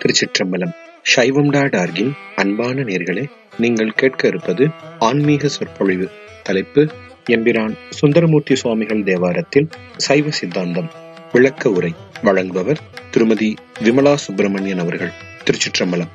திருச்சிற்றம்பலம் சைவம் டாட் ஆர்கின் அன்பான நேர்களே நீங்கள் கேட்க இருப்பது ஆன்மீக சொற்பொழிவு தலைப்பு எம்பிரான் சுந்தரமூர்த்தி சுவாமிகள் தேவாரத்தில் சைவ சித்தாந்தம் விளக்க உரை வழங்குபவர் திருமதி விமலா சுப்பிரமணியன் அவர்கள் திருச்சிற்றம்பலம்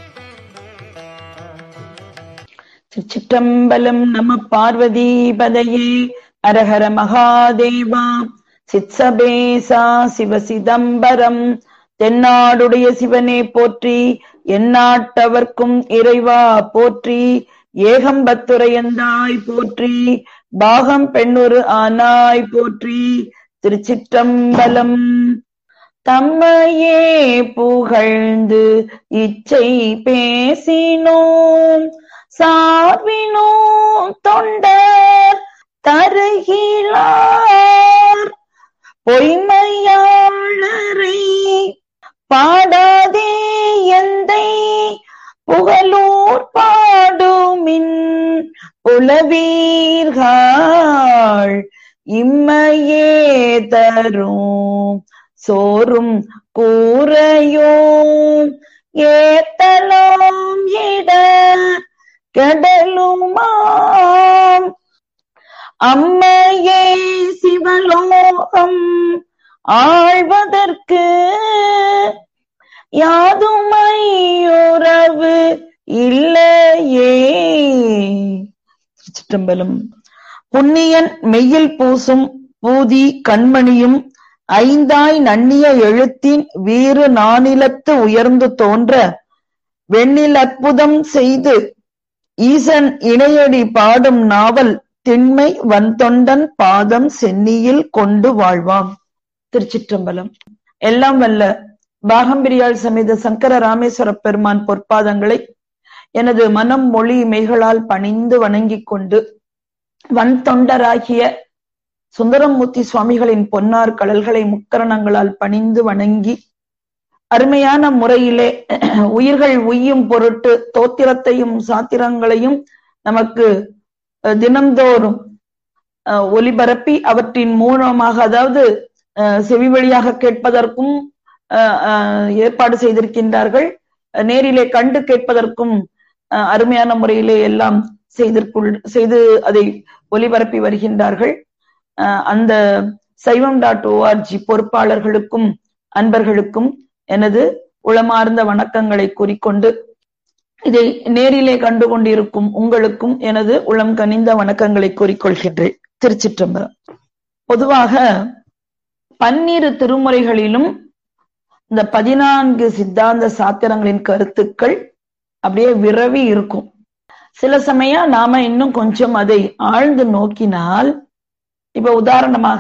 சிற்றம்பலம் நம பார்வதி பதையே அரஹர மகாதேவா சித்சபேசா சிவ சிதம்பரம் தென்னாடுடைய சிவனே போற்றி எந்நாட்டவர்க்கும் இறைவா போற்றி ஏகம்பத்துரையந்தாய் போற்றி பாகம் பெண்ணுரு ஆனாய் போற்றி திருச்சிற்றம்பலம் தம்மையே புகழ்ந்து இச்சை பேசினோம் சார்பினோ தொண்டர் தருகிலார் பொய்மையாளரை பாடாதே எந்தை புகழூர் பாடுமின் புலவீர்கள் இம்மையே தரும் சோறும் கூரையும் ஏத்தலாம் இட கடலுமாம் அம்மையே சிவலோகம் ஆழ்வதற்கு யாதுமையுறவு இல்லையே சிற்றம்பலம் புண்ணியன் மெய்யில் பூசும் பூதி கண்மணியும் ஐந்தாய் நன்னிய எழுத்தின் வீறு நானிலத்து உயர்ந்து தோன்ற வெண்ணில் அற்புதம் செய்து ஈசன் இணையடி பாடும் நாவல் திண்மை வன்தொண்டன் பாதம் சென்னியில் கொண்டு வாழ்வாம் திருச்சிற்றம்பலம் எல்லாம் வல்ல பாகம்பிரியாள் சமேத சங்கர ராமேஸ்வர பெருமான் பொற்பாதங்களை எனது மனம் மொழி மெய்களால் பணிந்து வணங்கிக் கொண்டு வன் தொண்டராகிய சுந்தரமூர்த்தி சுவாமிகளின் பொன்னார் கடல்களை முக்கரணங்களால் பணிந்து வணங்கி அருமையான முறையிலே உயிர்கள் உய்யும் பொருட்டு தோத்திரத்தையும் சாத்திரங்களையும் நமக்கு தினந்தோறும் ஒலிபரப்பி அவற்றின் மூலமாக அதாவது செவி வழியாக கேட்பதற்கும் ஏற்பாடு செய்திருக்கின்றார்கள் நேரிலே கண்டு கேட்பதற்கும் அருமையான முறையிலே எல்லாம் செய்திற்குள் செய்து அதை ஒலிபரப்பி வருகின்றார்கள் அந்த சைவம் டாட் ஓஆர்ஜி பொறுப்பாளர்களுக்கும் அன்பர்களுக்கும் எனது உளமார்ந்த வணக்கங்களை கூறிக்கொண்டு இதை நேரிலே கண்டு கொண்டிருக்கும் உங்களுக்கும் எனது உளம் கனிந்த வணக்கங்களை கூறிக்கொள்கின்றேன் திருச்சிற்றம்பலம் பொதுவாக பன்னிரு திருமுறைகளிலும் இந்த பதினான்கு சித்தாந்த சாத்திரங்களின் கருத்துக்கள் அப்படியே விரவி இருக்கும் சில சமயம் நாம இன்னும் கொஞ்சம் அதை ஆழ்ந்து நோக்கினால் இப்ப உதாரணமாக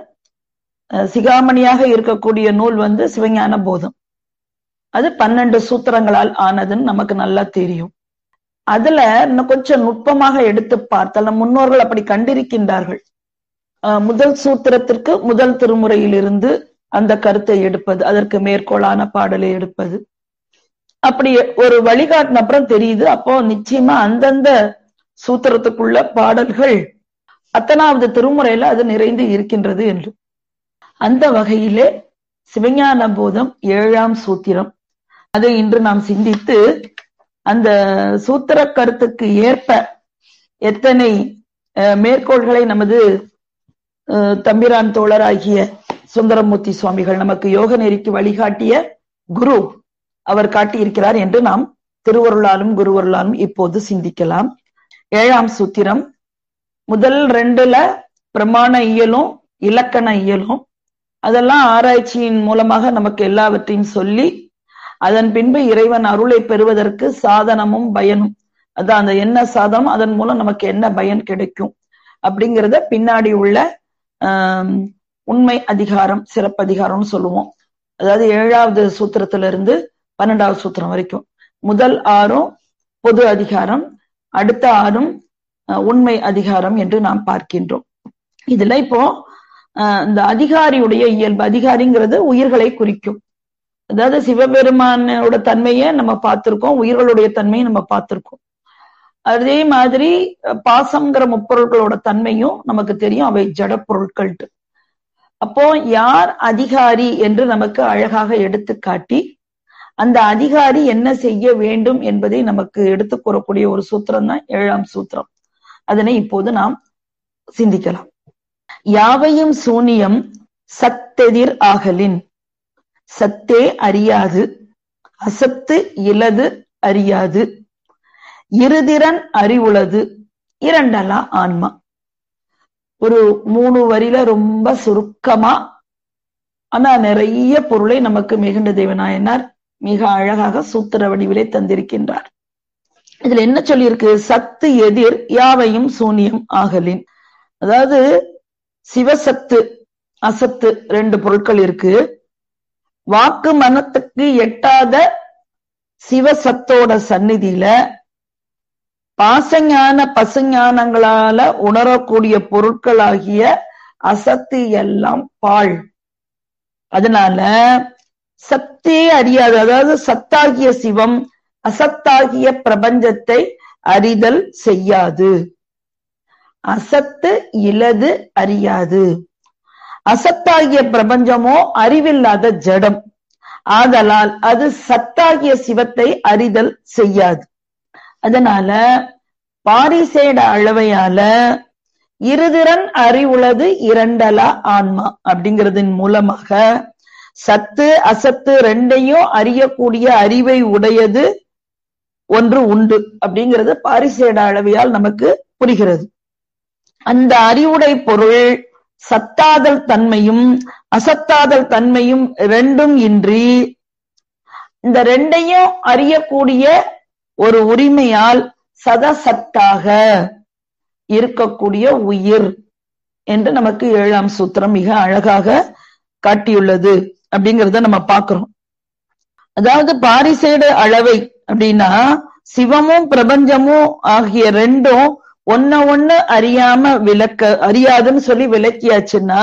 சிகாமணியாக இருக்கக்கூடிய நூல் வந்து சிவஞான போதம் அது பன்னெண்டு சூத்திரங்களால் ஆனதுன்னு நமக்கு நல்லா தெரியும் அதுல இன்னும் கொஞ்சம் நுட்பமாக எடுத்து பார்த்தால் நம் முன்னோர்கள் அப்படி கண்டிருக்கின்றார்கள் முதல் சூத்திரத்திற்கு முதல் திருமுறையிலிருந்து அந்த கருத்தை எடுப்பது அதற்கு மேற்கோளான பாடலை எடுப்பது அப்படி ஒரு வழிகாட்டின அப்புறம் தெரியுது அப்போ நிச்சயமா அந்தந்த சூத்திரத்துக்குள்ள பாடல்கள் அத்தனாவது திருமுறையில அது நிறைந்து இருக்கின்றது என்று அந்த வகையிலே சிவஞான போதம் ஏழாம் சூத்திரம் அதை இன்று நாம் சிந்தித்து அந்த சூத்திர கருத்துக்கு ஏற்ப எத்தனை மேற்கோள்களை நமது தம்பிரான் தோழராகிய சுந்தரமூர்த்தி சுவாமிகள் நமக்கு யோக நெறிக்கு வழிகாட்டிய குரு அவர் காட்டியிருக்கிறார் என்று நாம் திருவருளாலும் குருவருளாலும் இப்போது சிந்திக்கலாம் ஏழாம் சூத்திரம் முதல் ரெண்டுல பிரமாண இயலும் இலக்கண இயலும் அதெல்லாம் ஆராய்ச்சியின் மூலமாக நமக்கு எல்லாவற்றையும் சொல்லி அதன் பின்பு இறைவன் அருளை பெறுவதற்கு சாதனமும் பயனும் அதான் அந்த என்ன சாதனம் அதன் மூலம் நமக்கு என்ன பயன் கிடைக்கும் அப்படிங்கிறத பின்னாடி உள்ள ஆஹ் உண்மை அதிகாரம் சிறப்பதிகாரம்னு சொல்லுவோம் அதாவது ஏழாவது சூத்திரத்துல இருந்து பன்னெண்டாவது சூத்திரம் வரைக்கும் முதல் ஆறும் பொது அதிகாரம் அடுத்த ஆறும் உண்மை அதிகாரம் என்று நாம் பார்க்கின்றோம் இதுல இப்போ இந்த அதிகாரியுடைய இயல்பு அதிகாரிங்கிறது உயிர்களை குறிக்கும் அதாவது சிவபெருமானோட தன்மையை நம்ம பார்த்திருக்கோம் உயிர்களுடைய தன்மையை நம்ம பார்த்திருக்கோம் அதே மாதிரி பாசம்ங்கிற முப்பொருட்களோட தன்மையும் நமக்கு தெரியும் அவை ஜட பொருட்கள்ட்டு அப்போ யார் அதிகாரி என்று நமக்கு அழகாக எடுத்து காட்டி அந்த அதிகாரி என்ன செய்ய வேண்டும் என்பதை நமக்கு எடுத்துக் கூறக்கூடிய ஒரு சூத்திரம் தான் ஏழாம் சூத்திரம் அதனை இப்போது நாம் சிந்திக்கலாம் யாவையும் சூனியம் சத்தெதிர் ஆகலின் சத்தே அறியாது அசத்து இலது அறியாது இருதிறன் அறிவுளது இரண்டலா ஆன்மா ஒரு மூணு வரியில ரொம்ப சுருக்கமா ஆனா நிறைய பொருளை நமக்கு மிகுந்த தேவநாயனார் மிக அழகாக சூத்திர வடிவிலே தந்திருக்கின்றார் இதுல என்ன சொல்லியிருக்கு சத்து எதிர் யாவையும் சூனியம் ஆகலின் அதாவது சிவசத்து அசத்து ரெண்டு பொருட்கள் இருக்கு வாக்கு மனத்துக்கு எட்டாத சிவசத்தோட சந்நிதியில பாசஞான பசுஞானங்களால உணரக்கூடிய பொருட்களாகிய அசத்து எல்லாம் பாழ் அதனால சத்தே அறியாது அதாவது சத்தாகிய சிவம் அசத்தாகிய பிரபஞ்சத்தை அறிதல் செய்யாது அசத்து இலது அறியாது அசத்தாகிய பிரபஞ்சமோ அறிவில்லாத ஜடம் ஆதலால் அது சத்தாகிய சிவத்தை அறிதல் செய்யாது அதனால பாரிசேட அளவையால இருதிறன் அறிவுள்ளது இரண்டலா ஆன்மா அப்படிங்கிறதன் மூலமாக சத்து அசத்து ரெண்டையும் அறியக்கூடிய அறிவை உடையது ஒன்று உண்டு அப்படிங்கிறது பாரிசேட அளவையால் நமக்கு புரிகிறது அந்த அறிவுடை பொருள் சத்தாதல் தன்மையும் அசத்தாதல் தன்மையும் ரெண்டும் இன்றி இந்த ரெண்டையும் அறியக்கூடிய ஒரு உரிமையால் சதசத்தாக இருக்கக்கூடிய உயிர் என்று நமக்கு ஏழாம் சூத்திரம் மிக அழகாக காட்டியுள்ளது அப்படிங்கிறத நம்ம பார்க்கிறோம் அதாவது பாரிசேடு அளவை அப்படின்னா சிவமும் பிரபஞ்சமும் ஆகிய ரெண்டும் ஒன்ன ஒண்ணு அறியாம விளக்க அறியாதுன்னு சொல்லி விளக்கியாச்சுன்னா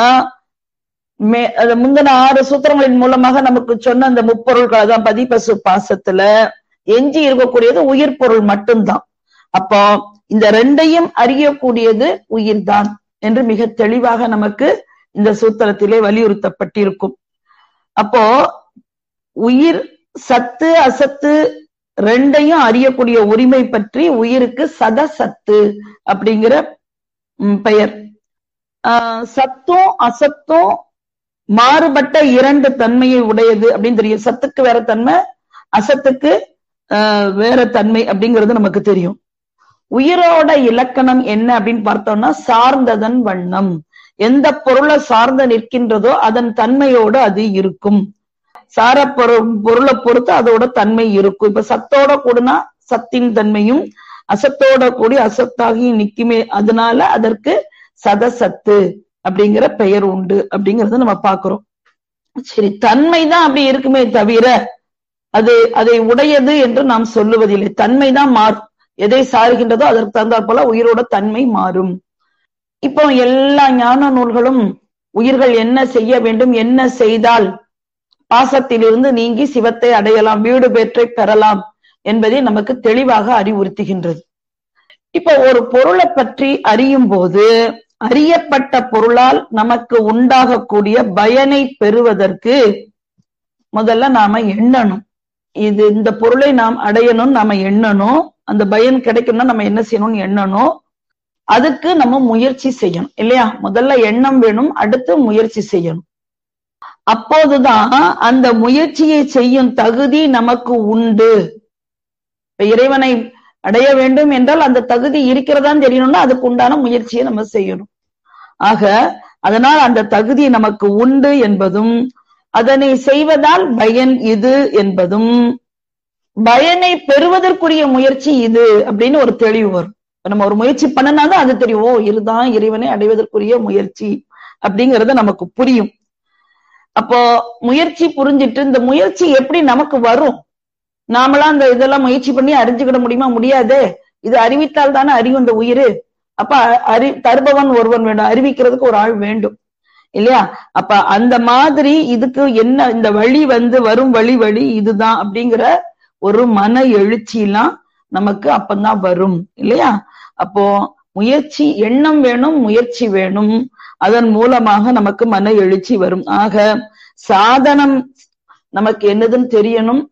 மே அது முந்தின ஆறு சூத்திரங்களின் மூலமாக நமக்கு சொன்ன அந்த முப்பொருள்கள் அதான் பதிபசு பாசத்துல எஞ்சி இருக்கக்கூடியது உயிர் பொருள் மட்டும்தான் அப்போ இந்த ரெண்டையும் அறியக்கூடியது உயிர்தான் என்று மிக தெளிவாக நமக்கு இந்த சூத்திரத்திலே வலியுறுத்தப்பட்டிருக்கும் அப்போ உயிர் சத்து அசத்து ரெண்டையும் அறியக்கூடிய உரிமை பற்றி உயிருக்கு சதசத்து அப்படிங்கிற பெயர் ஆஹ் சத்தும் அசத்தும் மாறுபட்ட இரண்டு தன்மையை உடையது அப்படின்னு தெரியும் சத்துக்கு வேற தன்மை அசத்துக்கு வேற தன்மை அப்படிங்கிறது நமக்கு தெரியும் உயிரோட இலக்கணம் என்ன அப்படின்னு பார்த்தோம்னா சார்ந்ததன் வண்ணம் எந்த பொருளை சார்ந்து நிற்கின்றதோ அதன் தன்மையோடு அது இருக்கும் சார பொருள் பொருளை பொறுத்து அதோட தன்மை இருக்கும் இப்ப சத்தோட கூடனா சத்தின் தன்மையும் அசத்தோட கூடி அசத்தாகி நிக்குமே அதனால அதற்கு சதசத்து அப்படிங்கிற பெயர் உண்டு அப்படிங்கறத நம்ம பாக்குறோம் சரி தன்மைதான் அப்படி இருக்குமே தவிர அது அதை உடையது என்று நாம் சொல்லுவதில்லை தன்மைதான் மாறும் எதை சாருகின்றதோ அதற்கு தந்தாற் போல உயிரோட தன்மை மாறும் இப்போ எல்லா ஞான நூல்களும் உயிர்கள் என்ன செய்ய வேண்டும் என்ன செய்தால் பாசத்திலிருந்து நீங்கி சிவத்தை அடையலாம் வீடு பெற்றை பெறலாம் என்பதை நமக்கு தெளிவாக அறிவுறுத்துகின்றது இப்ப ஒரு பொருளை பற்றி அறியும் போது அறியப்பட்ட பொருளால் நமக்கு உண்டாகக்கூடிய பயனை பெறுவதற்கு முதல்ல நாம எண்ணணும் இது இந்த பொருளை நாம் அடையணும்னு நாம எண்ணணும் அந்த பயன் கிடைக்கணும்னா நம்ம என்ன செய்யணும்னு எண்ணணும் அதுக்கு நம்ம முயற்சி செய்யணும் இல்லையா முதல்ல எண்ணம் வேணும் அடுத்து முயற்சி செய்யணும் அப்போதுதான் அந்த முயற்சியை செய்யும் தகுதி நமக்கு உண்டு இறைவனை அடைய வேண்டும் என்றால் அந்த தகுதி இருக்கிறதான்னு தெரியணும்னா அதுக்கு உண்டான முயற்சியை நம்ம செய்யணும் ஆக அதனால் அந்த தகுதி நமக்கு உண்டு என்பதும் அதனை செய்வதால் பயன் இது என்பதும் பயனை பெறுவதற்குரிய முயற்சி இது அப்படின்னு ஒரு தெளிவு வரும் நம்ம ஒரு முயற்சி பண்ணனாதான் அது தெரியும் ஓ இதுதான் இறைவனை அடைவதற்குரிய முயற்சி அப்படிங்கறது நமக்கு புரியும் அப்போ முயற்சி புரிஞ்சிட்டு இந்த முயற்சி எப்படி நமக்கு வரும் நாமளாம் அந்த இதெல்லாம் முயற்சி பண்ணி அறிஞ்சுக்கிட முடியுமா முடியாதே இது அறிவித்தால் தானே அறிவு இந்த உயிர் அப்ப அறி தருபவன் ஒருவன் வேண்டும் அறிவிக்கிறதுக்கு ஒரு ஆள் வேண்டும் இல்லையா அப்ப அந்த மாதிரி இதுக்கு என்ன இந்த வழி வந்து வரும் வழி வழி இதுதான் அப்படிங்கிற ஒரு மன எழுச்சிலாம் நமக்கு அப்பந்தான் வரும் இல்லையா அப்போ முயற்சி எண்ணம் வேணும் முயற்சி வேணும் அதன் மூலமாக நமக்கு மன எழுச்சி வரும் ஆக சாதனம் நமக்கு என்னதுன்னு தெரியணும்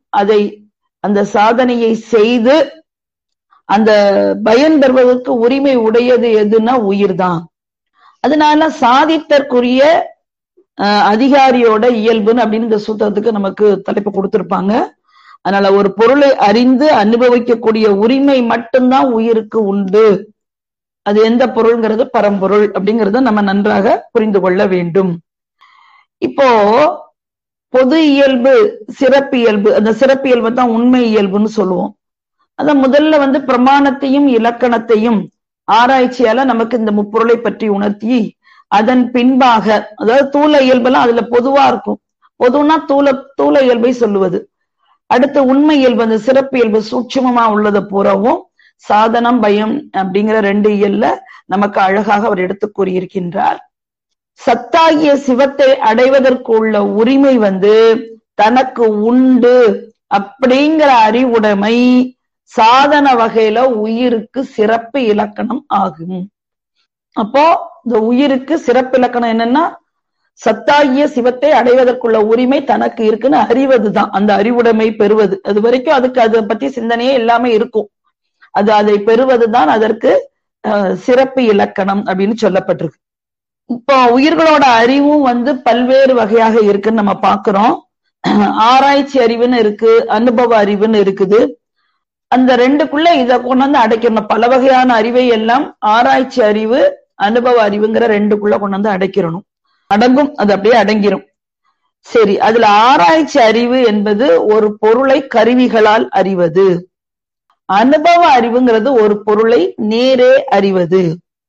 அதை அந்த சாதனையை செய்து அந்த பயன் பெறுவதற்கு உரிமை உடையது எதுன்னா உயிர் தான் அதனால சாதித்தற்குரிய அதிகாரியோட இயல்புன்னு அப்படின்னு இந்த சூத்திரத்துக்கு நமக்கு தலைப்பு கொடுத்திருப்பாங்க அதனால ஒரு பொருளை அறிந்து அனுபவிக்கக்கூடிய உரிமை மட்டும்தான் உயிருக்கு உண்டு அது எந்த பொருள்ங்கிறது பரம்பொருள் அப்படிங்கறத நம்ம நன்றாக புரிந்து கொள்ள வேண்டும் இப்போ பொது இயல்பு சிறப்பு இயல்பு அந்த சிறப்பு இயல்பு தான் உண்மை இயல்புன்னு சொல்லுவோம் அத முதல்ல வந்து பிரமாணத்தையும் இலக்கணத்தையும் ஆராய்ச்சியால நமக்கு இந்த முப்பொருளை பற்றி உணர்த்தி அதன் பின்பாக அதாவது தூள இயல்பெல்லாம் அதுல பொதுவா இருக்கும் பொதுனா தூள தூள இயல்பை சொல்லுவது அடுத்து உண்மை இயல்பு அந்த சிறப்பு இயல்பு சூட்சமமா உள்ளதை பூராவும் சாதனம் பயம் அப்படிங்கிற ரெண்டு இயல்ல நமக்கு அழகாக அவர் எடுத்து கூறியிருக்கின்றார் சத்தாகிய சிவத்தை அடைவதற்கு உள்ள உரிமை வந்து தனக்கு உண்டு அப்படிங்கிற அறிவுடைமை சாதன வகையில உயிருக்கு சிறப்பு இலக்கணம் ஆகும் அப்போ இந்த உயிருக்கு சிறப்பு இலக்கணம் என்னன்னா சத்தாகிய சிவத்தை அடைவதற்குள்ள உரிமை தனக்கு இருக்குன்னு அறிவதுதான் அந்த அறிவுடைமை பெறுவது அது வரைக்கும் அதுக்கு அதை பத்தி சிந்தனையே எல்லாமே இருக்கும் அது அதை பெறுவதுதான் அதற்கு சிறப்பு இலக்கணம் அப்படின்னு சொல்லப்பட்டிருக்கு இப்போ உயிர்களோட அறிவும் வந்து பல்வேறு வகையாக இருக்குன்னு நம்ம பாக்குறோம் ஆராய்ச்சி அறிவுன்னு இருக்கு அனுபவ அறிவுன்னு இருக்குது அந்த ரெண்டுக்குள்ள இதை கொண்டு வந்து அடைக்கணும் பல வகையான அறிவை எல்லாம் ஆராய்ச்சி அறிவு அனுபவ அறிவுங்கிற ரெண்டுக்குள்ள கொண்டு வந்து அடைக்கிறணும் அடங்கும் அது அப்படியே அடங்கிரும் சரி அதுல ஆராய்ச்சி அறிவு என்பது ஒரு பொருளை கருவிகளால் அறிவது அனுபவ அறிவுங்கிறது ஒரு பொருளை நேரே அறிவது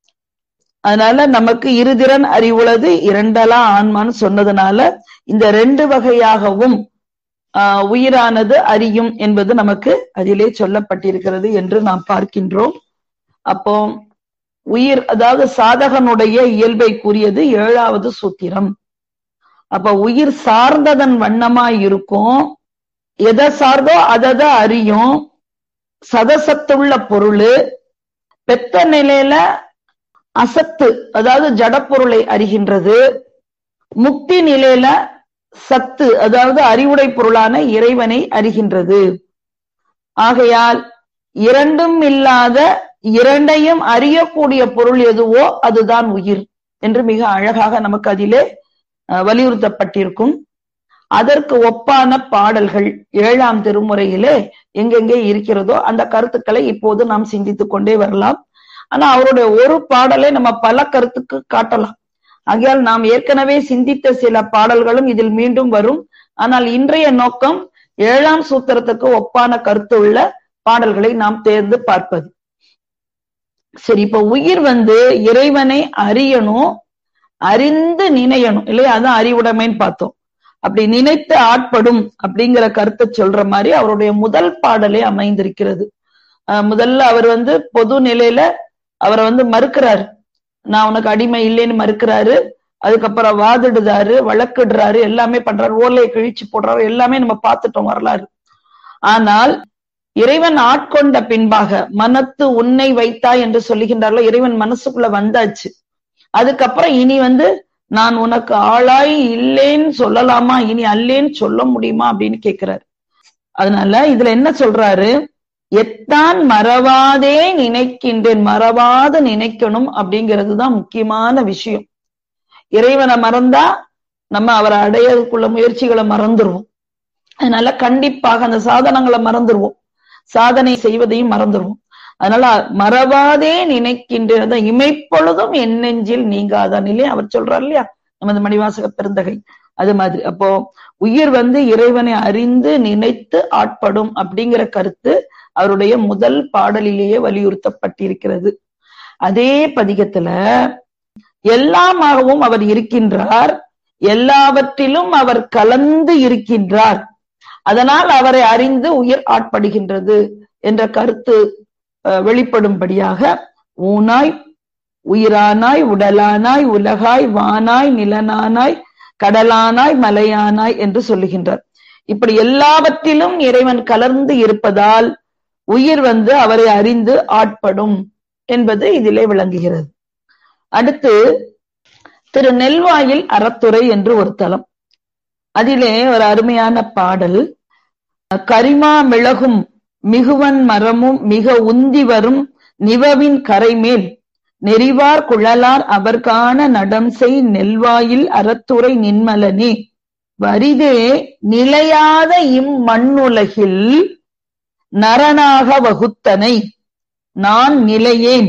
அதனால நமக்கு இருதிறன் அறிவுள்ளது இரண்டலா ஆன்மான்னு சொன்னதுனால இந்த ரெண்டு வகையாகவும் ஆஹ் உயிரானது அறியும் என்பது நமக்கு அதிலே சொல்லப்பட்டிருக்கிறது என்று நாம் பார்க்கின்றோம் அப்போ உயிர் அதாவது சாதகனுடைய இயல்பை கூறியது ஏழாவது சூத்திரம் அப்ப உயிர் சார்ந்ததன் வண்ணமா இருக்கும் எதை சார்ந்தோ அதை அறியும் சதசத்துள்ள பொருள் பெத்த நிலையில அசத்து அதாவது ஜடப்பொருளை அறிகின்றது முக்தி நிலையில சத்து அதாவது அறிவுடை பொருளான இறைவனை அறிகின்றது ஆகையால் இரண்டும் இல்லாத இரண்டையும் அறியக்கூடிய பொருள் எதுவோ அதுதான் உயிர் என்று மிக அழகாக நமக்கு அதிலே வலியுறுத்தப்பட்டிருக்கும் அதற்கு ஒப்பான பாடல்கள் ஏழாம் திருமுறையிலே எங்கெங்கே இருக்கிறதோ அந்த கருத்துக்களை இப்போது நாம் சிந்தித்துக் கொண்டே வரலாம் ஆனா அவருடைய ஒரு பாடலை நம்ம பல கருத்துக்கு காட்டலாம் ஆகையால் நாம் ஏற்கனவே சிந்தித்த சில பாடல்களும் இதில் மீண்டும் வரும் ஆனால் இன்றைய நோக்கம் ஏழாம் சூத்திரத்துக்கு ஒப்பான கருத்து உள்ள பாடல்களை நாம் தேர்ந்து பார்ப்பது சரி இப்ப உயிர் வந்து இறைவனை அறியணும் அறிந்து நினையணும் இல்லையா அதான் அறிவுடைமைன்னு பார்த்தோம் அப்படி நினைத்து ஆட்படும் அப்படிங்கிற கருத்தை சொல்ற மாதிரி அவருடைய முதல் பாடலே அமைந்திருக்கிறது முதல்ல அவர் வந்து பொது நிலையில அவரை வந்து மறுக்கிறாரு நான் உனக்கு அடிமை இல்லைன்னு மறுக்கிறாரு அதுக்கப்புறம் வாதிடுதாரு வழக்கிடுறாரு எல்லாமே பண்றாரு ஓலையை கிழிச்சு போடுறாரு எல்லாமே நம்ம பார்த்துட்டோம் வரலாறு ஆனால் இறைவன் ஆட்கொண்ட பின்பாக மனத்து உன்னை வைத்தா என்று சொல்லுகின்றார்களோ இறைவன் மனசுக்குள்ள வந்தாச்சு அதுக்கப்புறம் இனி வந்து நான் உனக்கு ஆளாய் இல்லேன்னு சொல்லலாமா இனி அல்லேன்னு சொல்ல முடியுமா அப்படின்னு கேட்கிறாரு அதனால இதுல என்ன சொல்றாரு எத்தான் மறவாதே நினைக்கின்றேன் மறவாத நினைக்கணும் அப்படிங்கிறது தான் முக்கியமான விஷயம் இறைவனை மறந்தா நம்ம அவரை அடையறதுக்குள்ள முயற்சிகளை மறந்துருவோம் அதனால கண்டிப்பாக அந்த சாதனங்களை மறந்துருவோம் சாதனை செய்வதையும் மறந்துருவோம் அதனால மறவாதே நினைக்கின்றேன் இமைப்பொழுதும் என் நெஞ்சில் நீங்காதான் இல்லையா அவர் சொல்றார் இல்லையா நமது மணிவாசக பெருந்தகை அது மாதிரி அப்போ உயிர் வந்து இறைவனை அறிந்து நினைத்து ஆட்படும் அப்படிங்கிற கருத்து அவருடைய முதல் பாடலிலேயே வலியுறுத்தப்பட்டிருக்கிறது அதே பதிகத்துல எல்லாமாகவும் அவர் இருக்கின்றார் எல்லாவற்றிலும் அவர் கலந்து இருக்கின்றார் அதனால் அவரை அறிந்து உயிர் ஆட்படுகின்றது என்ற கருத்து வெளிப்படும்படியாக ஊனாய் உயிரானாய் உடலானாய் உலகாய் வானாய் நிலனானாய் கடலானாய் மலையானாய் என்று சொல்லுகின்றார் இப்படி எல்லாவற்றிலும் இறைவன் கலர்ந்து இருப்பதால் உயிர் வந்து அவரை அறிந்து ஆட்படும் என்பது இதிலே விளங்குகிறது அடுத்து திரு நெல்வாயில் அறத்துறை என்று ஒரு தலம் அதிலே ஒரு அருமையான பாடல் கரிமா மிளகும் மிகுவன் மரமும் மிக உந்தி வரும் நிவவின் கரைமேல் நெறிவார் குழலார் அவர்கான நடம் செய் நெல்வாயில் அறத்துறை நின்மலனே வரிதே நிலையாத இம்மண்ணுலகில் நரனாக வகுத்தனை நான் நிலையேன்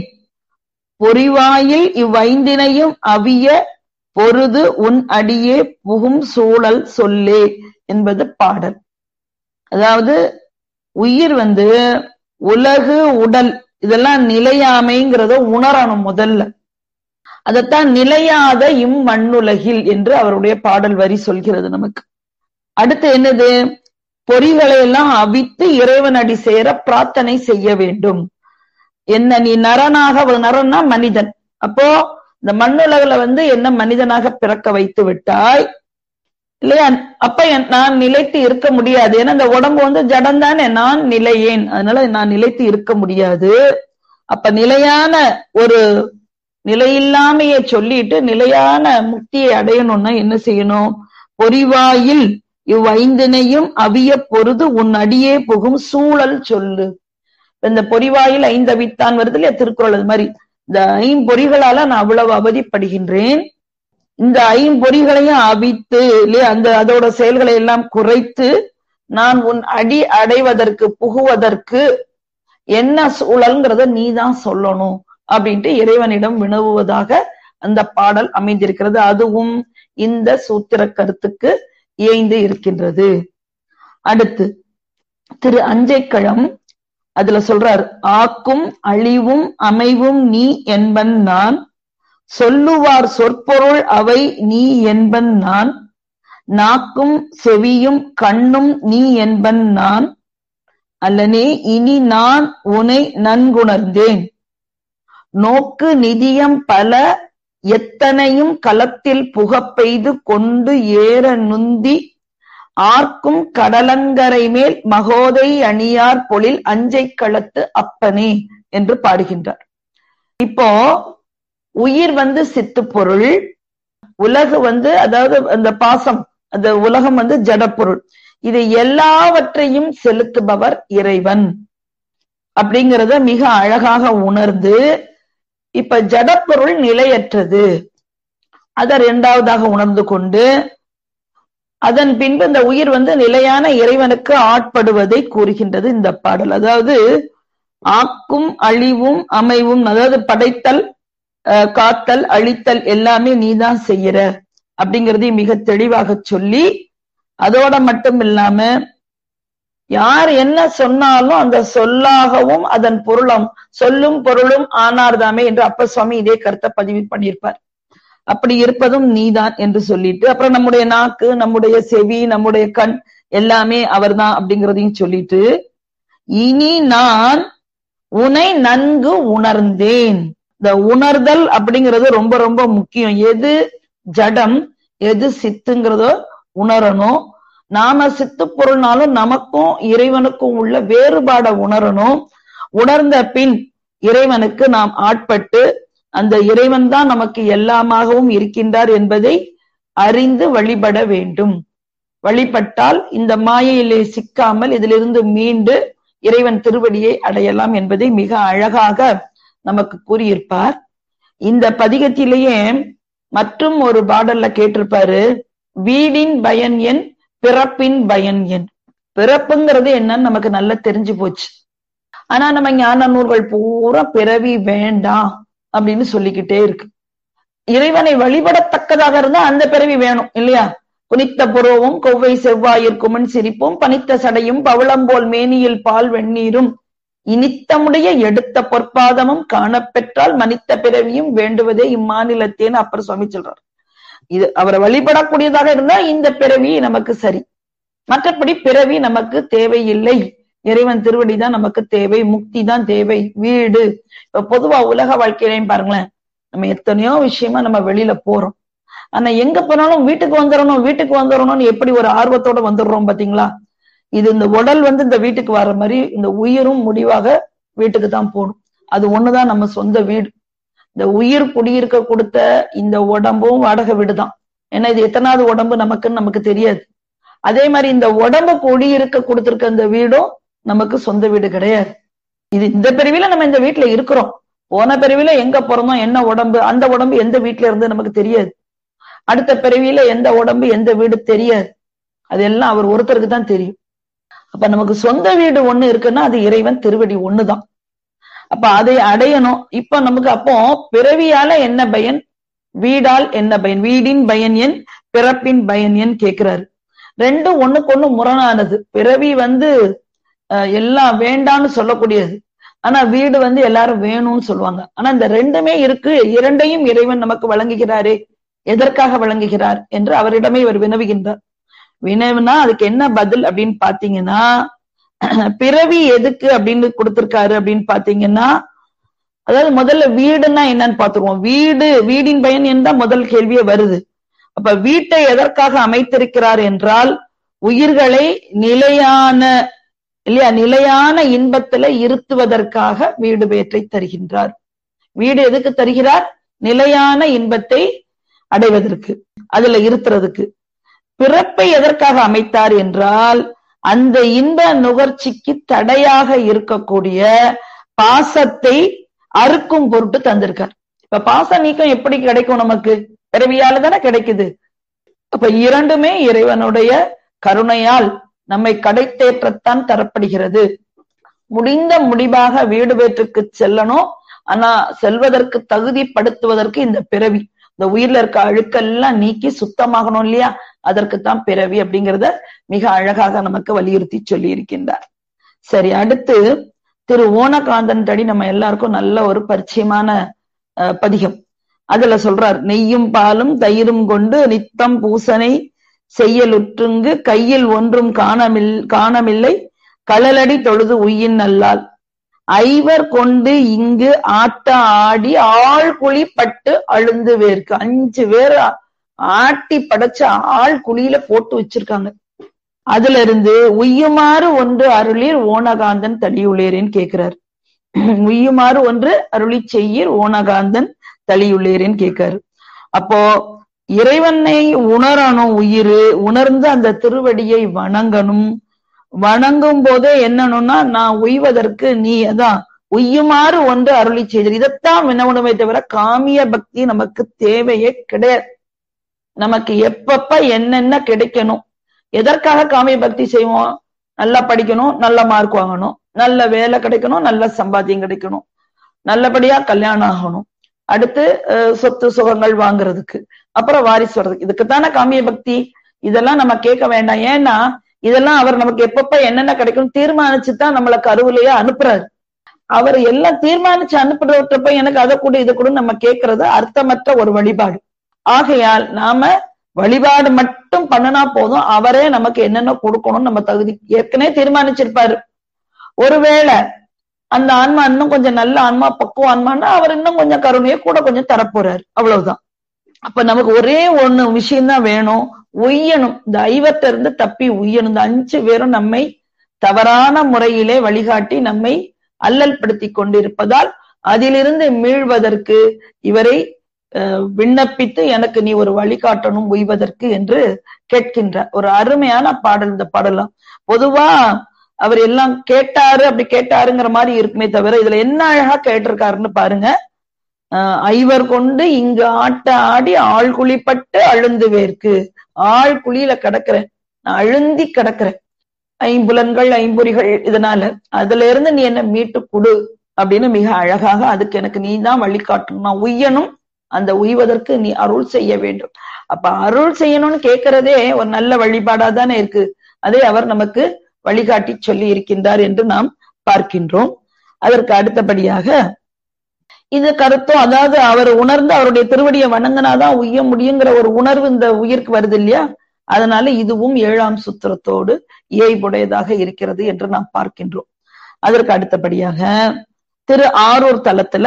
பொறிவாயில் இவ்வைந்தினையும் அவிய பொருது உன் அடியே புகும் சூழல் சொல்லே என்பது பாடல் அதாவது உயிர் வந்து உலகு உடல் இதெல்லாம் நிலையாமைங்கிறத உணரணும் முதல்ல அதத்தான் நிலையாத இம்மண்ணுலகில் என்று அவருடைய பாடல் வரி சொல்கிறது நமக்கு அடுத்து என்னது பொறிகளை எல்லாம் அவித்து இறைவன் அடி சேர பிரார்த்தனை செய்ய வேண்டும் என்ன நீ நரனாக நரன்னா மனிதன் அப்போ இந்த மண்ணுலகில வந்து என்ன மனிதனாக பிறக்க வைத்து விட்டாய் இல்லையா அப்ப நான் நிலைத்து இருக்க முடியாது ஏன்னா இந்த உடம்பு வந்து ஜடம் தானே நான் நிலையேன் அதனால நான் நிலைத்து இருக்க முடியாது அப்ப நிலையான ஒரு நிலையில்லாமைய சொல்லிட்டு நிலையான முக்தியை அடையணும்னா என்ன செய்யணும் பொறிவாயில் இவ்வைந்தினையும் அவிய பொருது உன் அடியே புகும் சூழல் சொல்லு இந்த பொறிவாயில் ஐந்தவித்தான் வருது இல்லையா திருக்குறள் அது மாதிரி இந்த ஐம்பொறிகளால நான் அவ்வளவு அவதிப்படுகின்றேன் இந்த ஐம்பொறிகளையும் அவித்து இல்லையா அந்த அதோட செயல்களை எல்லாம் குறைத்து நான் உன் அடி அடைவதற்கு புகுவதற்கு என்ன சூழல்ங்கிறத நீ தான் சொல்லணும் அப்படின்ட்டு இறைவனிடம் வினவுவதாக அந்த பாடல் அமைந்திருக்கிறது அதுவும் இந்த சூத்திர கருத்துக்கு இயைந்து இருக்கின்றது அடுத்து திரு அஞ்சைக்கிழம் அதுல சொல்றார் ஆக்கும் அழிவும் அமைவும் நீ என்பன் நான் சொல்லுவார் சொற்பொருள் அவை நீ என்பன் நான் நாக்கும் செவியும் கண்ணும் நீ என்பன் நான் அல்லனே இனி நான் உனை நன்குணர்ந்தேன் நோக்கு நிதியம் பல எத்தனையும் களத்தில் புகப்பெய்து கொண்டு ஏற நுந்தி ஆர்க்கும் கடலங்கரை மேல் மகோதை அணியார் பொழில் அஞ்சை களத்து அப்பனே என்று பாடுகின்றார் இப்போ உயிர் வந்து சித்து பொருள் உலகு வந்து அதாவது அந்த பாசம் அந்த உலகம் வந்து ஜடப்பொருள் இது எல்லாவற்றையும் செலுத்துபவர் இறைவன் அப்படிங்கிறத மிக அழகாக உணர்ந்து இப்ப ஜடப்பொருள் நிலையற்றது அதை இரண்டாவதாக உணர்ந்து கொண்டு அதன் பின்பு இந்த உயிர் வந்து நிலையான இறைவனுக்கு ஆட்படுவதை கூறுகின்றது இந்த பாடல் அதாவது ஆக்கும் அழிவும் அமைவும் அதாவது படைத்தல் காத்தல் அழித்தல் எல்லாமே நீதான் செய்யற அப்படிங்கறதையும் மிக தெளிவாக சொல்லி அதோட மட்டும் இல்லாம யார் என்ன சொன்னாலும் அந்த சொல்லாகவும் அதன் பொருளும் சொல்லும் பொருளும் ஆனார்தாமே என்று அப்ப சுவாமி இதே கருத்தை பதிவு பண்ணியிருப்பார் அப்படி இருப்பதும் நீதான் என்று சொல்லிட்டு அப்புறம் நம்முடைய நாக்கு நம்முடைய செவி நம்முடைய கண் எல்லாமே அவர்தான் அப்படிங்கிறதையும் சொல்லிட்டு இனி நான் உன்னை நன்கு உணர்ந்தேன் இந்த உணர்தல் அப்படிங்கிறது ரொம்ப ரொம்ப முக்கியம் எது ஜடம் எது சித்துங்கிறதோ உணரணும் நாம சித்து பொருள்னாலும் நமக்கும் இறைவனுக்கும் உள்ள வேறுபாடை உணரணும் உணர்ந்த பின் இறைவனுக்கு நாம் ஆட்பட்டு அந்த இறைவன் தான் நமக்கு எல்லாமாகவும் இருக்கின்றார் என்பதை அறிந்து வழிபட வேண்டும் வழிபட்டால் இந்த மாயையிலே சிக்காமல் இதிலிருந்து மீண்டு இறைவன் திருவடியை அடையலாம் என்பதை மிக அழகாக நமக்கு கூறியிருப்பார் இந்த பதிகத்திலேயே மற்றும் ஒரு பாடல்ல கேட்டிருப்பாரு வீடின் பயன் என் பிறப்பின் பயன் என் பிறப்புங்கிறது என்னன்னு நமக்கு நல்லா தெரிஞ்சு போச்சு ஆனா நம்ம ஞான நூல்கள் பூரா பிறவி வேண்டாம் அப்படின்னு சொல்லிக்கிட்டே இருக்கு இறைவனை வழிபடத்தக்கதாக இருந்தா அந்த பிறவி வேணும் இல்லையா குனித்த புருவமும் கொவ்வை செவ்வாயிற்குமன் சிரிப்பும் பனித்த சடையும் பவளம்போல் மேனியில் பால் வெந்நீரும் இனித்தமுடைய எடுத்த பொற்பாதமும் காணப்பெற்றால் மனித்த பிறவியும் வேண்டுவதே இம்மாநிலத்தேன்னு அப்புறம் சுவாமி சொல்றார் இது அவரை வழிபடக்கூடியதாக இருந்தா இந்த பிறவி நமக்கு சரி மற்றபடி பிறவி நமக்கு தேவையில்லை இறைவன் திருவடி தான் நமக்கு தேவை முக்தி தான் தேவை வீடு இப்ப பொதுவா உலக வாழ்க்கையிலையும் பாருங்களேன் நம்ம எத்தனையோ விஷயமா நம்ம வெளியில போறோம் ஆனா எங்க போனாலும் வீட்டுக்கு வந்துடணும் வீட்டுக்கு வந்துடணும்னு எப்படி ஒரு ஆர்வத்தோட வந்துடுறோம் பாத்தீங்களா இது இந்த உடல் வந்து இந்த வீட்டுக்கு வர்ற மாதிரி இந்த உயிரும் முடிவாக வீட்டுக்கு தான் போகணும் அது ஒண்ணுதான் நம்ம சொந்த வீடு இந்த உயிர் குடியிருக்க கொடுத்த இந்த உடம்பும் வாடகை வீடு தான் ஏன்னா இது எத்தனாவது உடம்பு நமக்குன்னு நமக்கு தெரியாது அதே மாதிரி இந்த உடம்பு குடியிருக்க கொடுத்திருக்க இந்த வீடும் நமக்கு சொந்த வீடு கிடையாது இது இந்த பிரிவில நம்ம இந்த வீட்டுல இருக்கிறோம் போன பிறவில எங்க பிறந்தோம் என்ன உடம்பு அந்த உடம்பு எந்த வீட்டுல இருந்து நமக்கு தெரியாது அடுத்த பிறவியில எந்த உடம்பு எந்த வீடு தெரியாது அதெல்லாம் அவர் ஒருத்தருக்கு தான் தெரியும் அப்ப நமக்கு சொந்த வீடு ஒண்ணு இருக்குன்னா அது இறைவன் திருவடி ஒண்ணுதான் அப்ப அதை அடையணும் இப்ப நமக்கு அப்போ பிறவியால என்ன பயன் வீடால் என்ன பயன் வீடின் பயன் என் பிறப்பின் பயன் என் கேட்கிறாரு ரெண்டும் ஒண்ணுக்கு ஒண்ணு முரணானது பிறவி வந்து எல்லாம் வேண்டான்னு சொல்லக்கூடியது ஆனா வீடு வந்து எல்லாரும் வேணும்னு சொல்லுவாங்க ஆனா இந்த ரெண்டுமே இருக்கு இரண்டையும் இறைவன் நமக்கு வழங்குகிறாரே எதற்காக வழங்குகிறார் என்று அவரிடமே இவர் வினவுகின்றார் வினவுனா அதுக்கு என்ன பதில் அப்படின்னு பாத்தீங்கன்னா பிறவி எதுக்கு அப்படின்னு கொடுத்திருக்காரு அப்படின்னு பாத்தீங்கன்னா அதாவது முதல்ல வீடுன்னா என்னன்னு பாத்துருவோம் வீடு வீடின் பயன் என்றால் முதல் கேள்வியே வருது அப்ப வீட்டை எதற்காக அமைத்திருக்கிறார் என்றால் உயிர்களை நிலையான இல்லையா நிலையான இன்பத்துல இருத்துவதற்காக வீடு பேற்றை தருகின்றார் வீடு எதுக்கு தருகிறார் நிலையான இன்பத்தை அடைவதற்கு அதுல இருத்துறதுக்கு பிறப்பை எதற்காக அமைத்தார் என்றால் அந்த இன்ப நுகர்ச்சிக்கு தடையாக இருக்கக்கூடிய பாசத்தை அறுக்கும் பொருட்டு தந்திருக்கார் இப்ப பாச நீக்கம் எப்படி கிடைக்கும் நமக்கு பிறவியால தானே கிடைக்குது அப்ப இரண்டுமே இறைவனுடைய கருணையால் நம்மை கடைத்தேற்றத்தான் தரப்படுகிறது முடிந்த முடிவாக வீடு பேற்றுக்கு செல்லணும் ஆனா செல்வதற்கு தகுதிப்படுத்துவதற்கு இந்த பிறவி இந்த உயிர்ல இருக்க அழுக்கெல்லாம் நீக்கி சுத்தமாகணும் இல்லையா அதற்குத்தான் பிறவி அப்படிங்கிறத மிக அழகாக நமக்கு வலியுறுத்தி சொல்லி இருக்கின்றார் சரி அடுத்து திரு ஓனகாந்தன் தடி நம்ம எல்லாருக்கும் நல்ல ஒரு பரிச்சயமான பதிகம் அதுல சொல்றார் நெய்யும் பாலும் தயிரும் கொண்டு நித்தம் பூசனை செய்யலுற்றுங்கு கையில் ஒன்றும் காணமில் காணமில்லை களலடி தொழுது உயின் நல்லால் ஐவர் கொண்டு இங்கு ஆட்ட ஆடி ஆள் குழி பட்டு அழுந்து வேர்க்கு அஞ்சு பேர் ஆட்டி படைச்ச ஆள் குழியில போட்டு வச்சிருக்காங்க அதுல இருந்து உய்யுமாறு ஒன்று அருளீர் ஓனகாந்தன் தடியுள்ளேரேன்னு கேக்குறாரு உய்யுமாறு ஒன்று அருளி செய்யீர் ஓனகாந்தன் தளியுள்ளேரேன்னு கேட்காரு அப்போ இறைவனை உணரணும் உயிர் உணர்ந்து அந்த திருவடியை வணங்கணும் வணங்கும் போதே என்னன்னா நான் உய்வதற்கு நீ அதான் உய்யுமாறு ஒன்று அருளி செய்தல் இதைத்தான் வினவணுமே தவிர காமிய பக்தி நமக்கு தேவையே கிடையாது நமக்கு எப்பப்ப என்னென்ன கிடைக்கணும் எதற்காக காமிய பக்தி செய்வோம் நல்லா படிக்கணும் நல்ல மார்க் வாங்கணும் நல்ல வேலை கிடைக்கணும் நல்ல சம்பாத்தியம் கிடைக்கணும் நல்லபடியா கல்யாணம் ஆகணும் அடுத்து சொத்து சுகங்கள் வாங்குறதுக்கு அப்புறம் வாரிசு வர்றதுக்கு இதுக்குத்தானே காமிய பக்தி இதெல்லாம் நம்ம கேட்க வேண்டாம் ஏன்னா இதெல்லாம் அவர் நமக்கு எப்பப்ப என்னென்ன கிடைக்கும் தீர்மானிச்சுதான் நம்மள கருவிலேயே அனுப்புறாரு அவர் எல்லாம் தீர்மானிச்சு அனுப்புறப்ப எனக்கு அதை கூட இதை கூட நம்ம கேட்கறது அர்த்தமற்ற ஒரு வழிபாடு ஆகையால் நாம வழிபாடு மட்டும் பண்ணினா போதும் அவரே நமக்கு என்னென்ன கொடுக்கணும் நம்ம தகுதி ஏற்கனவே தீர்மானிச்சிருப்பாரு ஒருவேளை அந்த ஆன்மா இன்னும் கொஞ்சம் நல்ல ஆன்மா பக்குவ ஆன்மான்னா அவர் இன்னும் கொஞ்சம் கருணையை கூட கொஞ்சம் தரப்போறாரு அவ்வளவுதான் அப்ப நமக்கு ஒரே ஒண்ணு விஷயம்தான் வேணும் உய்யணும் இந்த ஐவத்த இருந்து தப்பி உய்யணும் இந்த அஞ்சு பேரும் நம்மை தவறான முறையிலே வழிகாட்டி நம்மை அல்லல் படுத்தி கொண்டிருப்பதால் அதிலிருந்து மீள்வதற்கு இவரை விண்ணப்பித்து எனக்கு நீ ஒரு வழிகாட்டணும் உய்வதற்கு என்று கேட்கின்றார் ஒரு அருமையான பாடல் இந்த பாடலாம் பொதுவா அவர் எல்லாம் கேட்டாரு அப்படி கேட்டாருங்கிற மாதிரி இருக்குமே தவிர இதுல என்ன அழகா கேட்டிருக்காருன்னு பாருங்க ஐவர் கொண்டு இங்கு ஆட்ட ஆடி ஆள் குழிப்பட்டு அழுந்து வேர்க்கு ஆள் குழியில கிடக்குறேன் நான் அழுந்தி கிடக்குறேன் ஐம்புலன்கள் ஐம்பொறிகள் இதனால அதுல இருந்து நீ என்ன மீட்டு கொடு அப்படின்னு மிக அழகாக அதுக்கு எனக்கு நீ தான் வழிகாட்டணும் நான் உய்யணும் அந்த உய்வதற்கு நீ அருள் செய்ய வேண்டும் அப்ப அருள் செய்யணும்னு கேட்கறதே ஒரு நல்ல வழிபாடா தானே இருக்கு அதை அவர் நமக்கு வழிகாட்டி சொல்லி இருக்கின்றார் என்று நாம் பார்க்கின்றோம் அதற்கு அடுத்தபடியாக இது கருத்தும் அதாவது அவர் உணர்ந்து அவருடைய திருவடியை வணங்கினாதான் உய்ய முடியுங்கிற ஒரு உணர்வு இந்த உயிருக்கு வருது இல்லையா அதனால இதுவும் ஏழாம் சுத்திரத்தோடு இயைபுடையதாக இருக்கிறது என்று நாம் பார்க்கின்றோம் அதற்கு அடுத்தபடியாக திரு ஆரூர் தலத்துல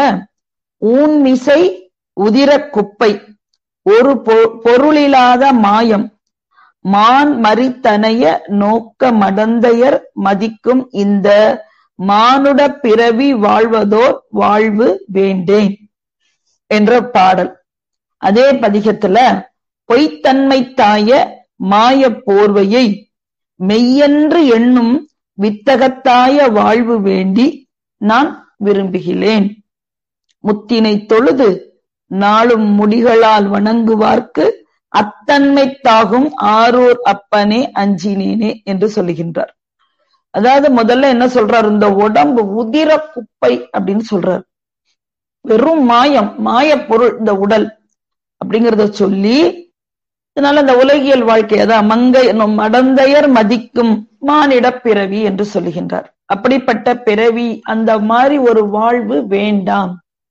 ஊன்மிசை உதிர குப்பை ஒரு பொருளில்லாத மாயம் மான் மறித்தனைய நோக்க மடந்தையர் மதிக்கும் இந்த மானுட பிறவி வாழ்வதோர் வாழ்வு வேண்டேன் என்ற பாடல் அதே பதிகத்துல பொய்த்தன்மை தாய மாய போர்வையை மெய்யென்று எண்ணும் வித்தகத்தாய வாழ்வு வேண்டி நான் விரும்புகிறேன் முத்தினை தொழுது நாளும் முடிகளால் வணங்குவார்க்கு அத்தன்மைத்தாகும் ஆரூர் அப்பனே அஞ்சினேனே என்று சொல்லுகின்றார் அதாவது முதல்ல என்ன சொல்றாரு இந்த உடம்பு உதிர குப்பை அப்படின்னு சொல்றாரு வெறும் மாயம் மாய பொருள் இந்த உடல் அப்படிங்கிறத சொல்லி இதனால இந்த உலகியல் வாழ்க்கை அதான் மங்கை என்னும் மடந்தையர் மதிக்கும் மானிட பிறவி என்று சொல்லுகின்றார் அப்படிப்பட்ட பிறவி அந்த மாதிரி ஒரு வாழ்வு வேண்டாம்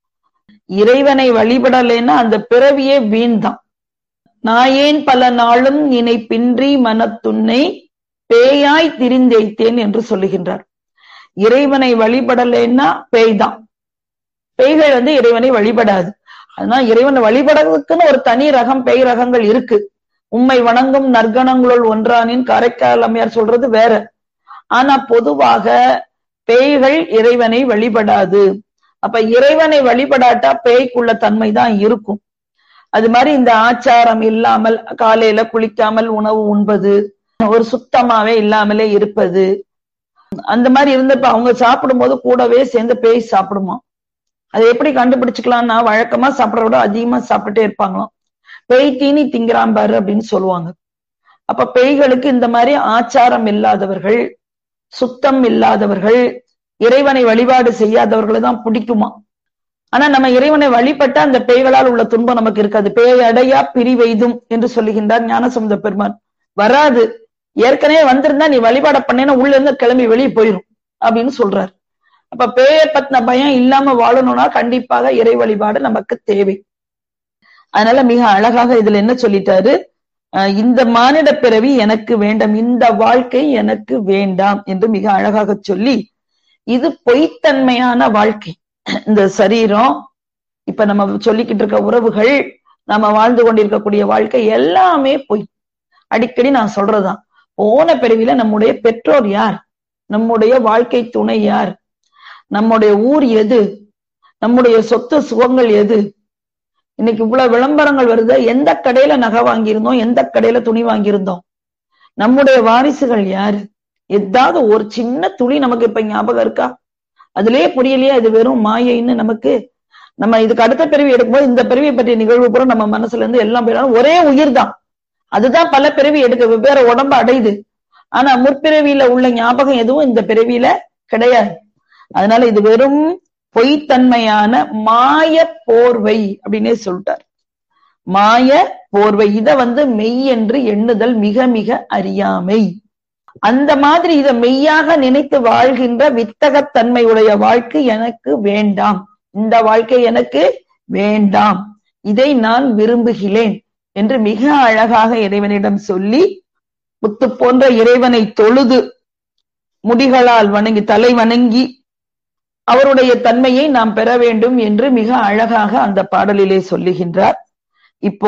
இறைவனை வழிபடலைன்னா அந்த பிறவியே வீண்தான் நாயேன் பல நாளும் நினைப்பின்றி மனத்துன்னை பேயாய் திரிந்தைத்தேன் என்று சொல்லுகின்றார் இறைவனை வழிபடலைன்னா பேய்தான் பேய்கள் வந்து இறைவனை வழிபடாது அதனால இறைவனை வழிபடுறதுக்குன்னு ஒரு தனி ரகம் பேய் ரகங்கள் இருக்கு உண்மை வணங்கும் நற்கணங்களுள் ஒன்றானின் காரைக்கால் அம்மையார் சொல்றது வேற ஆனா பொதுவாக பேய்கள் இறைவனை வழிபடாது அப்ப இறைவனை வழிபடாட்டா பேய்க்குள்ள தன்மை தான் இருக்கும் அது மாதிரி இந்த ஆச்சாரம் இல்லாமல் காலையில குளிக்காமல் உணவு உண்பது ஒரு சுத்தமாவே இல்லாமலே இருப்பது அந்த மாதிரி இருந்தப்ப அவங்க சாப்பிடும் போது கூடவே சேர்ந்து பேய் சாப்பிடுமா அதை எப்படி கண்டுபிடிச்சுக்கலாம்னா வழக்கமா சாப்பிட்றத விட அதிகமா சாப்பிட்டுட்டே இருப்பாங்களாம் பேய் தீனி திங்கிறான் பாரு அப்படின்னு சொல்லுவாங்க அப்ப பேய்களுக்கு இந்த மாதிரி ஆச்சாரம் இல்லாதவர்கள் சுத்தம் இல்லாதவர்கள் இறைவனை வழிபாடு செய்யாதவர்களை தான் பிடிக்குமா ஆனா நம்ம இறைவனை வழிபட்ட அந்த பேய்களால் உள்ள துன்பம் நமக்கு இருக்காது பேய் அடையா பிரிவெய்தும் என்று சொல்லுகின்றார் ஞானசமுத பெருமான் வராது ஏற்கனவே வந்திருந்தா நீ வழிபாட பண்ணேன்னா உள்ள இருந்து கிளம்பி வெளியே போயிரும் அப்படின்னு சொல்றாரு அப்ப பேய பத்தின பயம் இல்லாம வாழணும்னா கண்டிப்பாக இறை வழிபாடு நமக்கு தேவை அதனால மிக அழகாக இதுல என்ன சொல்லிட்டாரு இந்த மானிட பிறவி எனக்கு வேண்டாம் இந்த வாழ்க்கை எனக்கு வேண்டாம் என்று மிக அழகாக சொல்லி இது பொய்த்தன்மையான வாழ்க்கை இந்த சரீரம் இப்ப நம்ம சொல்லிக்கிட்டு இருக்க உறவுகள் நம்ம வாழ்ந்து கொண்டிருக்கக்கூடிய வாழ்க்கை எல்லாமே பொய் அடிக்கடி நான் சொல்றதுதான் போன பிறவில நம்முடைய பெற்றோர் யார் நம்முடைய வாழ்க்கை துணை யார் நம்முடைய ஊர் எது நம்முடைய சொத்து சுகங்கள் எது இன்னைக்கு இவ்வளவு விளம்பரங்கள் வருது எந்த கடையில நகை வாங்கியிருந்தோம் எந்த கடையில துணி வாங்கியிருந்தோம் நம்முடைய வாரிசுகள் யாரு ஏதாவது ஒரு சின்ன துளி நமக்கு இப்ப ஞாபகம் இருக்கா அதுலயே புரியலையா இது வெறும் மாயைன்னு நமக்கு நம்ம இதுக்கு அடுத்த பிறவி எடுக்கும்போது இந்த பிறவியை பற்றிய நிகழ்வு பூரா நம்ம மனசுல இருந்து எல்லாம் போயிடும் ஒரே உயிர் தான் அதுதான் பல பிறவி எடுக்க வெவ்வேறு உடம்பு அடையுது ஆனா முற்பிறவியில உள்ள ஞாபகம் எதுவும் இந்த பிறவியில கிடையாது அதனால இது வெறும் பொய்த்தன்மையான மாய போர்வை அப்படின்னே சொல்லிட்டார் மாய போர்வை இத வந்து மெய் என்று எண்ணுதல் மிக மிக அறியாமை அந்த மாதிரி இதை மெய்யாக நினைத்து வாழ்கின்ற வித்தகத்தன்மையுடைய வாழ்க்கை எனக்கு வேண்டாம் இந்த வாழ்க்கை எனக்கு வேண்டாம் இதை நான் விரும்புகிறேன் என்று மிக அழகாக இறைவனிடம் சொல்லி முத்து போன்ற இறைவனை தொழுது முடிகளால் வணங்கி தலை வணங்கி அவருடைய தன்மையை நாம் பெற வேண்டும் என்று மிக அழகாக அந்த பாடலிலே சொல்லுகின்றார் இப்போ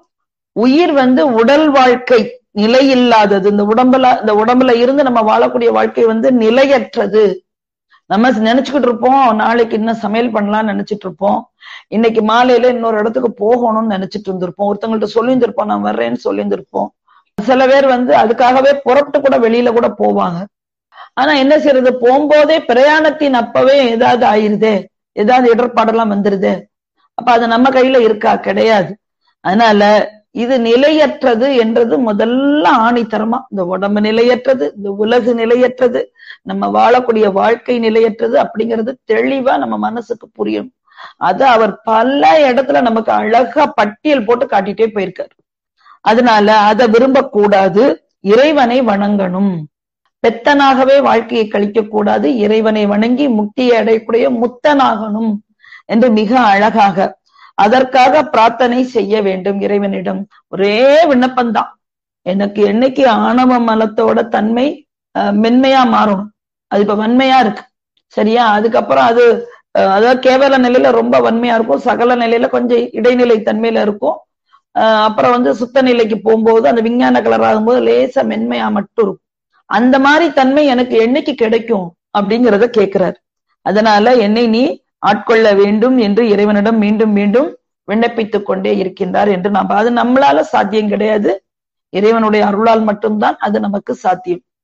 உயிர் வந்து உடல் வாழ்க்கை நிலையில்லாதது இந்த உடம்புல இந்த உடம்புல இருந்து நம்ம வாழக்கூடிய வாழ்க்கை வந்து நிலையற்றது நம்ம நினைச்சுக்கிட்டு இருப்போம் நாளைக்கு இன்னும் சமையல் பண்ணலாம்னு நினைச்சிட்டு இருப்போம் இன்னைக்கு மாலையில இன்னொரு இடத்துக்கு போகணும்னு நினைச்சிட்டு இருந்திருப்போம் ஒருத்தவங்கள்ட்ட சொல்லியிருந்திருப்போம் நான் வர்றேன்னு சொல்லியிருந்திருப்போம் சில பேர் வந்து அதுக்காகவே புறப்பட்டு கூட வெளியில கூட போவாங்க ஆனா என்ன செய்யறது போகும்போதே பிரயாணத்தின் அப்பவே ஏதாவது ஆயிருதே ஏதாவது இடர்பாடெல்லாம் வந்துருதே அப்ப அது நம்ம கையில இருக்கா கிடையாது அதனால இது நிலையற்றது என்றது முதல்ல ஆணித்தரமா இந்த உடம்பு நிலையற்றது இந்த உலகு நிலையற்றது நம்ம வாழக்கூடிய வாழ்க்கை நிலையற்றது அப்படிங்கிறது தெளிவா நம்ம மனசுக்கு புரியும் அது அவர் பல இடத்துல நமக்கு அழகா பட்டியல் போட்டு காட்டிட்டே போயிருக்காரு அதனால அதை விரும்பக்கூடாது இறைவனை வணங்கணும் பெத்தனாகவே வாழ்க்கையை கழிக்க கூடாது இறைவனை வணங்கி முக்தியை அடையக்கூடிய முத்தனாகணும் என்று மிக அழகாக அதற்காக பிரார்த்தனை செய்ய வேண்டும் இறைவனிடம் ஒரே விண்ணப்பம்தான் எனக்கு என்னைக்கு ஆணவ மலத்தோட தன்மை மென்மையா மாறணும் அது இப்ப வன்மையா இருக்கு சரியா அதுக்கப்புறம் அது அதாவது கேவல நிலையில ரொம்ப வன்மையா இருக்கும் சகல நிலையில கொஞ்சம் இடைநிலை தன்மையில இருக்கும் அப்புறம் வந்து சுத்த நிலைக்கு போகும்போது அந்த விஞ்ஞான கலர் ஆகும்போது லேசா மென்மையா மட்டும் இருக்கும் அந்த மாதிரி தன்மை எனக்கு என்னைக்கு கிடைக்கும் அப்படிங்கிறத கேட்கிறார் அதனால என்னை நீ ஆட்கொள்ள வேண்டும் என்று இறைவனிடம் மீண்டும் மீண்டும் விண்ணப்பித்துக் கொண்டே இருக்கின்றார் என்று நாம் அது நம்மளால சாத்தியம் கிடையாது இறைவனுடைய அருளால் மட்டும்தான் அது நமக்கு சாத்தியம்